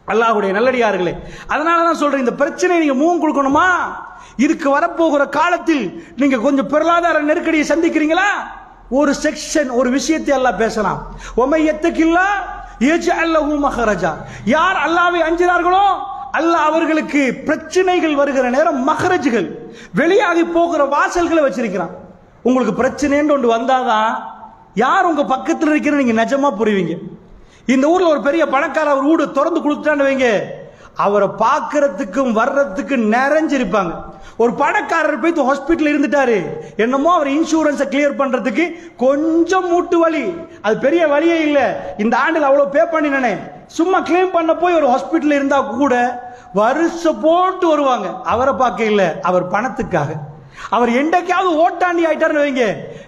அல்லாஹ்வுடைய நல்லடியார்களே அதனால தான் சொல்றேன் இந்த பிரச்சனை நீங்க மூவ் கொடுக்கணுமா இதுக்கு வரப்போகிற காலத்தில் நீங்க கொஞ்சம் பொருளாதார நெருக்கடியை சந்திக்கிறீங்களா ஒரு செக்ஷன் ஒரு விஷயத்தை அல்லாஹ் பேசலாம் ஒமையத்துக்கில்லா யஜ்அல்லஹு மஹரஜா யார் அல்லாஹ்வை அஞ்சினார்களோ அல்லாஹ் அவர்களுக்கு பிரச்சனைகள் வருகிற நேரம் மஹரஜுகள் வெளியாகி போகிற வாசல்களை வச்சிருக்கிறான் உங்களுக்கு பிரச்சனைன்னு ஒன்று வந்தாதான் யார் உங்க பக்கத்தில் இருக்கிற நீங்க நிஜமா புரிவீங்க இந்த ஊர்ல ஒரு பெரிய பணக்கார ஒரு வீடு திறந்து கொடுத்துட்டான்னு வைங்க அவரை பார்க்கறதுக்கும் வர்றதுக்கும் நிறைஞ்சிருப்பாங்க ஒரு பணக்காரர் போய் ஹாஸ்பிட்டல் இருந்துட்டாரு என்னமோ அவர் இன்சூரன்ஸை கிளியர் பண்றதுக்கு கொஞ்சம் மூட்டு வலி அது பெரிய வழியே இல்ல இந்த ஆண்டில் அவ்வளவு பே பண்ணினேன் சும்மா கிளைம் பண்ண போய் ஒரு ஹாஸ்பிட்டல் இருந்தா கூட வருஷம் போட்டு வருவாங்க அவரை பார்க்க இல்ல அவர் பணத்துக்காக அவர் என்றைக்காவது ஓட்டாண்டி ஆயிட்டாருன்னு வைங்க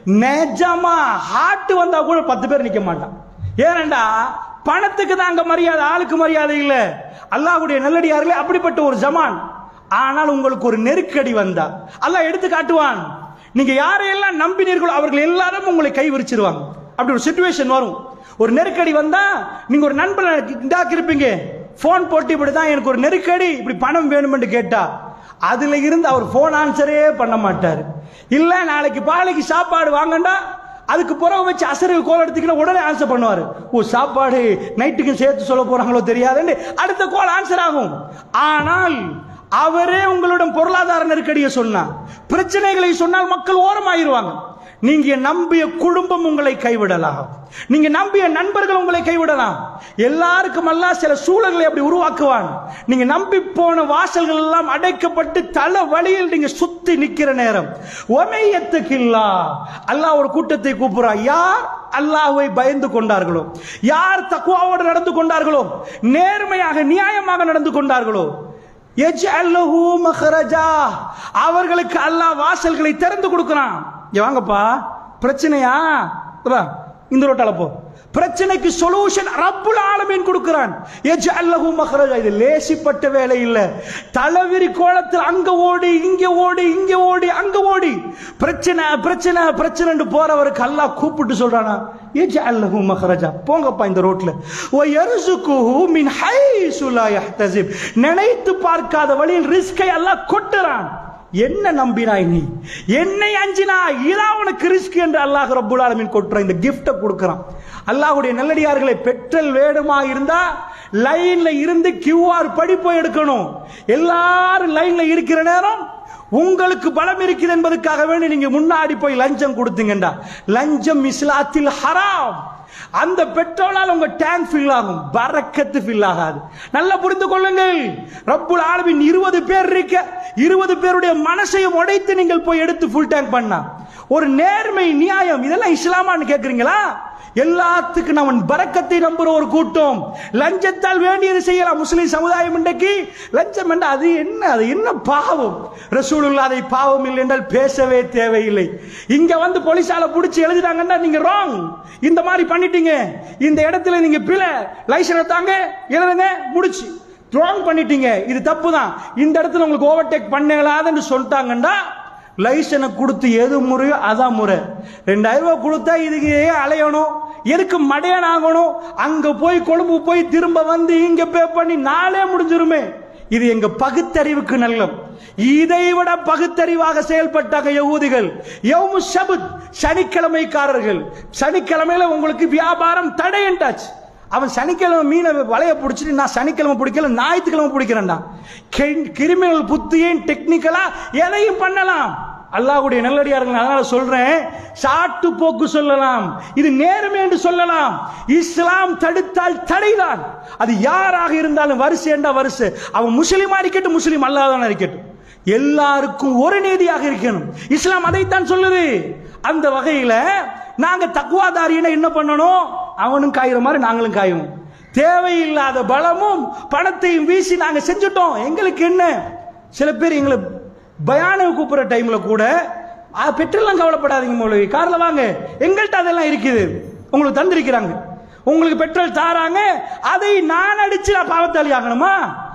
நிஜமா ஹார்ட் வந்தா கூட பத்து பேர் நிக்க மாட்டான் ஏனண்டா பணத்துக்கு தான் அங்க மரியாதை ஆளுக்கு மரியாதை இல்ல அல்லாஹ்வுடைய நல்லடியார்களே அப்படிப்பட்ட ஒரு ஜமான் ஆனால் உங்களுக்கு ஒரு நெருக்கடி வந்தா அல்லாஹ் எடுத்து காட்டுவான் நீங்க யாரையெல்லாம் நம்பினீர்களோ அவர்கள் எல்லாரும் உங்களை கை விரிச்சிருவாங்க அப்படி ஒரு சுச்சுவேஷன் வரும் ஒரு நெருக்கடி வந்தா நீங்க ஒரு நண்பனை இண்டாக்கி இருப்பீங்க போன் போட்டு இப்படிதான் எனக்கு ஒரு நெருக்கடி இப்படி பணம் வேணும்னு கேட்டா அதுல இருந்து அவர் போன் ஆன்சரே பண்ண மாட்டார் இல்ல நாளைக்கு பாலைக்கு சாப்பாடு வாங்கண்டா அதுக்கு புறவு வச்சு அசரு கோல் எடுத்துக்கிட்டு உடனே ஆன்சர் பண்ணுவார் ஓ சாப்பாடு நைட்டுக்கு சேர்த்து சொல்ல போறாங்களோ தெரியாதுன்னு அடுத்த கோல் ஆன்சர் ஆகும் ஆனால் அவரே உங்களிடம் பொருளாதார நெருக்கடியை சொன்னார் பிரச்சனைகளை சொன்னால் மக்கள் ஓரமாயிருவாங்க நீங்க நம்பிய குடும்பம் உங்களை கைவிடலாம் நீங்க நம்பிய நண்பர்கள் உங்களை கைவிடலாம் எல்லாருக்கும் எல்லாம் சில சூழல்களை அப்படி உருவாக்குவான் நீங்க நம்பி போன வாசல்கள் எல்லாம் அடைக்கப்பட்டு தலை வழியில் நீங்க சுத்தி நிக்கிற நேரம் ஒமையத்துக்கில்லா அல்லாஹ் ஒரு கூட்டத்தை கூப்பிடுறான் யார் அல்லாஹ்வை பயந்து கொண்டார்களோ யார் தக்குவாவோடு நடந்து கொண்டார்களோ நேர்மையாக நியாயமாக நடந்து கொண்டார்களோ யஜ்அல்லஹு மஹரஜா அவர்களுக்கு அல்லாஹ் வாசல்களை திறந்து கொடுக்கிறான் இங்க வாங்கப்பா பிரச்சனையா வா, இந்த ரோட்டால போ பிரச்சனைக்கு சொல்யூஷன் ரப்புல் ஆலமீன் கொடுக்கிறான் யஜ்அல்லஹு மஹரஜா இது லேசிப்பட்ட வேலை இல்ல தலவிரி கோலத்தில் அங்க ஓடி இங்க ஓடி இங்க ஓடி அங்க ஓடி பிரச்சனை பிரச்சனை பிரச்சனைன்னு போறவருக்கு அல்லாஹ் கூப்பிட்டு சொல்றானா யஜ்அல்லஹு மஹரஜா போங்கப்பா இந்த ரோட்ல வ யர்சுகுஹு மின் ஹைசு லா யஹ்தசிப் நினைத்து பார்க்காத வழியில் ரிஸ்கை அல்லாஹ் கொட்டுறான் என்ன நம்பினாய் நீ என்னை அஞ்சினாய் இதான் உனக்கு ரிஸ்க் என்று அல்லாஹ் ரப்புல் ஆலமீன் கொட்டுற இந்த கிஃப்ட்டை கொடுக்கறான் அல்லாஹ்வுடைய நல்லடியார்களை பெற்றல் வேடுமா இருந்தா லைன்ல இருந்து கியூஆர் படி போய் எடுக்கணும் எல்லாரும் லைன்ல இருக்கிற நேரம் உங்களுக்கு பலம் இருக்குது என்பதற்காக வேண்டி நீங்க முன்னாடி போய் லஞ்சம் கொடுத்தீங்கடா லஞ்சம் இஸ்லாத்தில் ஹராம் அந்த பெட்ரோலால் உங்க டேங்க் ஃபில் ஆகும் பரக்கத்து ஃபில் ஆகாது நல்லா புரிந்து கொள்ளுங்கள் ரப்புல் ஆலமின் இருபது பேர் இருக்க இருபது பேருடைய மனசையும் உடைத்து நீங்கள் போய் எடுத்து ஃபுல் டேங்க் பண்ணா ஒரு நேர்மை நியாயம் இதெல்லாம் இஸ்லாமான்னு கேக்குறீங்களா எல்லாத்துக்கும் அவன் பரக்கத்தை நம்புற ஒரு கூட்டம் லஞ்சத்தால் வேண்டியது செய்யலாம் முஸ்லிம் சமுதாயம் இன்றைக்கு லஞ்சம் என்ற அது என்ன அது என்ன பாவம் ரசூலுல்லா அதை பாவம் இல்லை என்றால் பேசவே தேவையில்லை இங்க வந்து போலீஸால புடிச்சு எழுதிட்டாங்கன்னா நீங்க ராங் இந்த மாதிரி பண்ணிட்டீங்க இந்த இடத்துல நீங்க பிழை லைசன்ஸ் தாங்க எழுதுங்க முடிச்சு ராங் பண்ணிட்டீங்க இது தப்பு தான் இந்த இடத்துல உங்களுக்கு ஓவர்டேக் பண்ணலாதுன்னு சொல்லிட்டாங்கன்னா லைசனை கொடுத்து எது முறையோ அதான் முறை ரெண்டாயிரம் ரூபாய் கொடுத்தா இதுக்கு ஏன் அலையணும் எதுக்கு மடையன் ஆகணும் அங்க போய் கொழும்பு போய் திரும்ப வந்து இங்க பே பண்ணி நாளே முடிஞ்சிருமே இது எங்க பகுத்தறிவுக்கு நல்லம் இதை விட பகுத்தறிவாக செயல்பட்டாங்க யகூதிகள் யௌமு ஷபுத் சனிக்கிழமைக்காரர்கள் சனிக்கிழமையில உங்களுக்கு வியாபாரம் தடையண்டாச்சு அவன் சனிக்கிழமை மீனை வலைய பிடிச்சிட்டு நான் சனிக்கிழமை பிடிக்கல ஞாயிற்றுக்கிழமை பிடிக்கிறேன்டா கிரிமினல் புத்தியும் டெக்னிக்கலா எதையும் பண்ணலாம் அல்லாஹ்வுடைய நல்லடியார்கள் அதனால சொல்றேன் சாட்டு போக்கு சொல்லலாம் இது நேர்மை என்று சொல்லலாம் இஸ்லாம் தடுத்தால் தடைதான் அது யாராக இருந்தாலும் வரிசை என்றா வரிசை அவன் முஸ்லீமா இருக்கட்டும் முஸ்லீம் அல்லாதவனா இருக்கட்டும் எல்லாருக்கும் ஒரு நீதியாக இருக்கணும் இஸ்லாம் அதைத்தான் சொல்லுது அந்த வகையில நாங்க தக்குவாதாரியின என்ன பண்ணணும் அவனும் காயிற மாதிரி நாங்களும் காயும் தேவையில்லாத பலமும் பணத்தையும் வீசி நாங்க செஞ்சுட்டோம் எங்களுக்கு என்ன சில பேர் எங்களை பயான கூப்பிடுற டைம்ல கூட "ஆ, பெட்ரோல்லாம் கவலைப்படாதீங்க மௌலவி கார்ல வாங்க எங்கள்கிட்ட அதெல்லாம் இருக்குது உங்களுக்கு தந்திருக்கிறாங்க உங்களுக்கு பெட்ரோல் தாராங்க அதை நான் அடிச்சு நான் பாவத்தாளி ஆகணுமா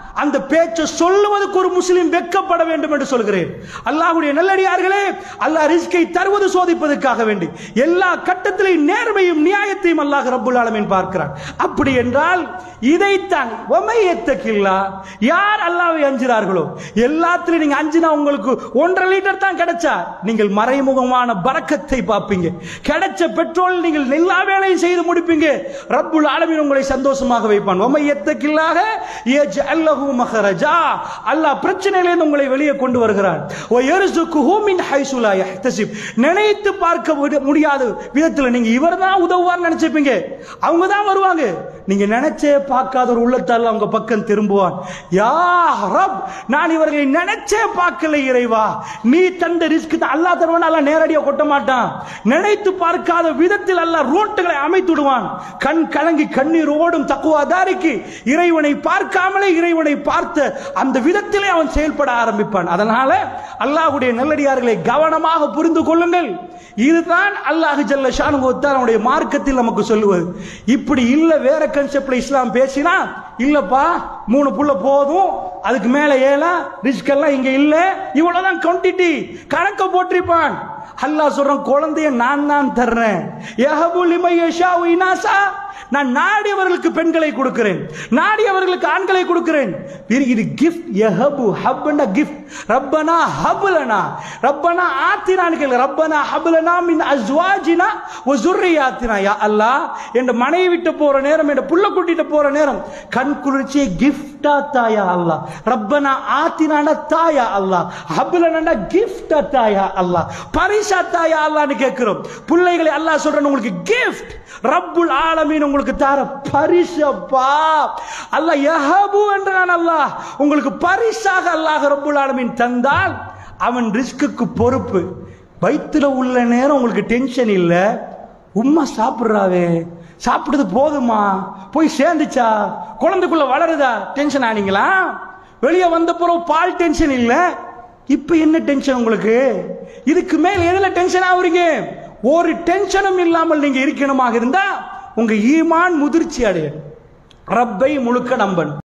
அந்த பேச்சை சொல்லுவதற்கு ஒரு முஸ்லிம் வெட்கப்பட வேண்டும் என்று சொல்கிறேன் அல்லாஹ்வுடைய நல்லடியார்களே அல்லாஹ் ரிஸ்கை தருவது சோதிப்பதற்காக வேண்டி எல்லா கட்டத்திலையும் நேர்மையும் நியாயத்தையும் அல்லாஹ் ரப்புல் ஆலமீன் பார்க்கிறான் அப்படி என்றால் இதைத்தான் ஒமையத்தக்கில்லா யார் அல்லாஹ்வை அஞ்சுறார்களோ எல்லாத்திலும் நீங்க அஞ்சினா உங்களுக்கு ஒன்றரை லிட்டர் தான் கிடைச்சா நீங்கள் மறைமுகமான பறக்கத்தை பார்ப்பீங்க கிடைச்ச பெட்ரோல் நீங்கள் எல்லா வேலையும் செய்து முடிப்பீங்க ரப்புல் ஆலமீன் உங்களை சந்தோஷமாக வைப்பான் ஒமையத்தக்கில்லாக யஜ்அல்லஹு மஹரஜா அல்லாஹ் பிரச்சனையிலிருந்து உங்களை வெளியே கொண்டு வருகிறான் வ யர்சுகுஹு மின் ஹைசு லா யஹ்தசிப் நினைத்து பார்க்க விட- முடியாத விதத்தில் நீங்க இவர்தான் உதவுவார்னு நினைச்சிருப்பீங்க அவங்க தான் வருவாங்க நீங்க நினைச்சே பார்க்காத ஒரு உள்ளத்தால் அவங்க பக்கம் திரும்புவான் யா ரப் நான் இவர்களை நினைச்சே பார்க்கல இறைவா நீ தந்த ரிஸ்க் தான் அல்லாஹ் தருவான் அல்லாஹ் நேரடியாக கொட்ட மாட்டான் நினைத்து பார்க்காத விதத்தில் அல்லாஹ் ரோட்டுகளை அமைத்து விடுவான் கண் கலங்கி கண்ணீர் ஓடும் தக்குவாதாரிக்கு இறைவனை பார்க்காமலே இறைவனை பார்த்த அந்த விதத்திலே அவன் செயல்பட ஆரம்பிப்பான் அதனால அல்லாஹ்வுடைய நல்லடியார்களை கவனமாக புரிந்து கொள்ளுங்கள் இதுதான் அல்லாஹ் ஜல்ல ஷானுகோத்தான் அவனுடைய மார்க்கத்தில் நமக்கு சொல்லுவது இப்படி இல்ல வேற கன்செப்ட்ல இஸ்லாம் பேசினா இல்லப்பா மூணு புள்ள போதும் அதுக்கு மேல ஏழா ரிஸ்க் எல்லாம் இங்க இல்ல இவ்வளவுதான் குவான்டிட்டி கணக்க போட்டிருப்பான் அல்லாஹ் சொல்றான் குழந்தைய நான் தான் தர்றேன் யஹபு லிமன் யஷாஉ இனாசா நான் நாடியவர்களுக்கு பெண்களை கொடுக்கிறேன் நாடியவர்களுக்கு ஆண்களை கொடுக்கிறேன் இது- இது கிஃப்ட் யஹபு ஹப்னா கிஃப்ட் ரப்பனா ஹப்லனா ரப்பனா ஆத்தினான்னு கேளுங்க ரப்பனா ஹப்லனா மின் அஸ்வாஜினா வ ஸுர்ரியாத்தினா யா அல்லாஹ் என் மனைவி விட்டு போற நேரம் என் புள்ள கூட்டிட்டு போற நேரம் கண் குளிர்ச்சியை கிஃப்டா தாயா அல்லாஹ் ரப்பனா ஆத்தினான தாயா அல்லாஹ் ஹப்லனா கிஃப்டா தாயா அல்லாஹ் பரிசா தாயா அல்லாஹ்னு கேட்கிறோம் பிள்ளைகளை அல்லாஹ் சொல்றேன் உங்களுக்கு கிஃப்ட் ரப்புல் ஆலமீன் உங்களுக்கு தர பரிசப்பா அல்லாஹ் யஹபு என்றான் அல்லாஹ் உங்களுக்கு பரிசாக அல்லாஹ் ரப்புல் ஆலமீன் தந்தால் அவன் ரிஸ்க்குக்கு பொறுப்பு வயித்துல உள்ள நேரம் உங்களுக்கு டென்ஷன் இல்ல உம்மா சாப்பிடுறாவே சாப்பிடுறது போதுமா போய் சேர்ந்துச்சா குழந்தைக்குள்ள வளருதா டென்ஷன் ஆனீங்களா வெளியே வந்த பிறகு பால் டென்ஷன் இல்ல இப்ப என்ன டென்ஷன் உங்களுக்கு இதுக்கு மேல் எதுல டென்ஷன் ஆகுறீங்க ஒரு டென்ஷனும் இல்லாமல் நீங்க இருக்கணுமாக இருந்தா உங்க ஈமான் முதிர்ச்சி அடையும் ரப்பை முழுக்க நம்பன்